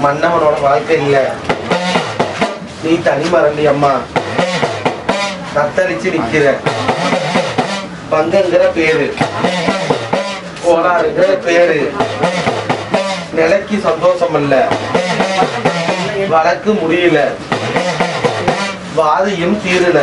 மன்னவனோட வாழ்க்கை இல்ல நீ தனி மறண்டி அம்மா தத்தளிச்சு நிக்கிற பங்கங்கிற பேரு கோளாறுங்கிற பேரு நிலைக்கு சந்தோஷம் இல்ல வழக்கு முடியல வாதியும் தீரல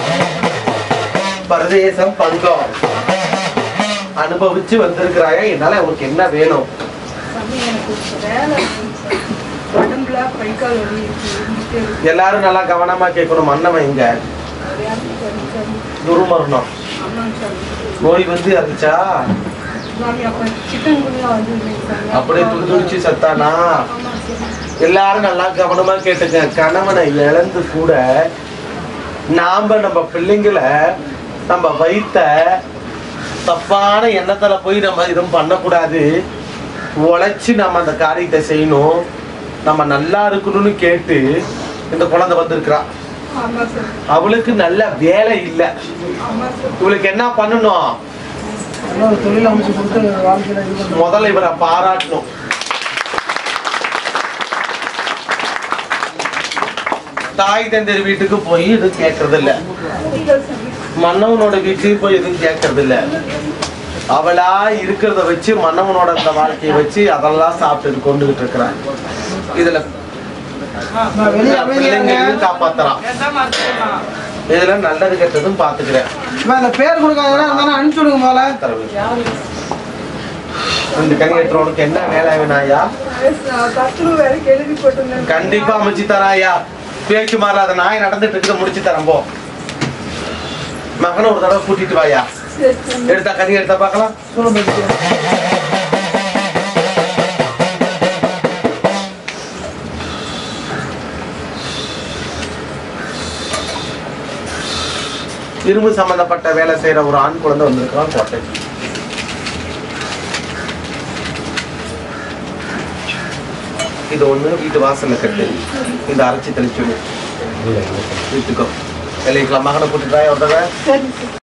பரதேசம் பங்கம் அனுபவிச்சு வந்திருக்கிறாய என்னால உனக்கு என்ன வேணும் சாமி எனக்கு வேலை இருக்குங்க சாமி. உடம்புல கை கால் வலி இருக்கு இருந்துட்டே இருக்கு எல்லாரும் நல்லா கவனமா கேட்கணும் மன்னவன் இங்க விளையாட்டு வலி சாமி. துருமரணம் ஆமாங்க சாமி நோய் வந்து இருந்துச்சா சாமி அப்ப சிக்கன் குனியா வந்து சாமி அப்படியே துடி துடிச்சு சத்தானா ஆமா சாமி எல்லாரும் நல்லா கவனமா கேட்டுக்க கணவனை இழந்து கூட நாம நம்ம பிள்ளைங்களை நம்ம வைத்த தப்பான எண்ணத்துல போய் நம்ம இதுவும் பண்ணக்கூடாது உழைச்சு நம்ம அந்த காரியத்தை செய்யணும் நம்ம நல்லா இருக்கணும்னு கேட்டு இந்த குழந்தை வந்திருக்கிறா ஆமா சார் அவளுக்கு நல்ல வேலை இல்லை ஆமா சார் இவளுக்கு என்ன பண்ணணும் ஒரு தொழில் அமைச்சு கொடுத்து வாழ்க்கையில இது பண்ணணும். முதல்ல இவரை பாராட்டணும் தாய் தந்தையர் வீட்டுக்கு போய் எதுவும் கேட்கறது இல்ல புரியல சாமி மன்னவனோட வீட்லயும் போய் எதுவும் கேட்கறது இல்ல அவளா இருக்கிறத வச்சு மன்னவனோட அந்த வாழ்க்கையை வச்சு அதெல்லாம் சாப்பிட்டு கொண்டுகிட்டு இருக்கிறான் இதுல நான் வெளியே அமைதியா பிள்ளைங்களையும் இருக்கேன். காப்பாத்துறான் இதுல நல்லது கெட்டதும் பாத்துக்கிறேன் அம்மா, இந்த பேர் கொடுக்காதீங்கன்னா இருந்தாலும் அனுப்பிச்சு விடுங்க போல தரவு இந்த கனி எடுத்துறவனுக்கு என்ன வேலை வேணாயா கத்துரு வேற கேள்விப்பட்டிருந்தேன் கண்டிப்பா அமைச்சு தராயா பேச்சு மாறாத நாய் நடந்துட்டு இருக்கிறத முடிச்சு தரேன் போ மகனை ஒரு தடவை கூட்டிட்டு வாயா சரி சாமி எடுத்தா கறி எடுத்தா பார்க்கலாம் சொல்லுங்க இரும்பு சம்பந்தப்பட்ட வேலை செய்யற ஒரு ஆண் குழந்தை வந்திருக்கிறான் கோட்டை இது ஒண்ணு வீட்டு வாசல்ல கட்டு இந்த அரைச்சி தெளிச்சு விடு. வீட்டுக்கோ இல்லைங்களா மகனை கூட்டிட்டு வாயா ஒரு தடவை சரி சார்